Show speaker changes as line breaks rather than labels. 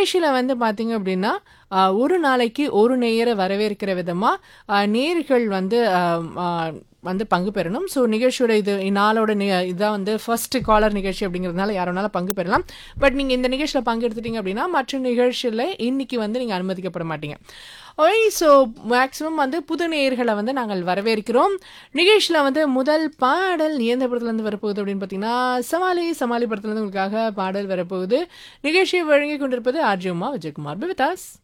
நிகழ்ச்சியில வந்து பார்த்தீங்க அப்படின்னா, அ ஒரு நாளைக்கு ஒரு நேயர வரவேற்கிற விதமா, அ நேயர்கள் வந்து அ அ வந்து பங்கு பெறணும். ஸோ நிகழ்ச்சியோட இது நாளோட நி இதான் வந்து ஃபர்ஸ்ட் காலர் நிகழ்ச்சி அப்படிங்கிறதுனால யார் வேணாலும் பங்கு பெறலாம். பட் நீங்க இந்த நிகழ்ச்சியில பங்கெடுத்துட்டீங்க அப்படின்னா, மற்ற நிகழ்ச்சியில இன்னைக்கு வந்து நீங்க அனுமதிக்கப்பட மாட்டீங்க. ஒய் ஸோ மேக்ஸிமம் வந்து புது நேயர்கள வந்து நாங்கள் வரவேற்கிறோம். நிகழ்ச்சியில வந்து முதல் பாடல் எந்த படத்துலேருந்து வரப்போகுது அப்படின்னு பார்த்தீங்கன்னா, சவாலே சமாளி படத்துலேருந்து உங்களுக்காக பாடல் வரப்போகுது. நிகழ்ச்சியை வழங்கிக் கொண்டிருப்பது RJ Uma Vijayakumar. Be with as.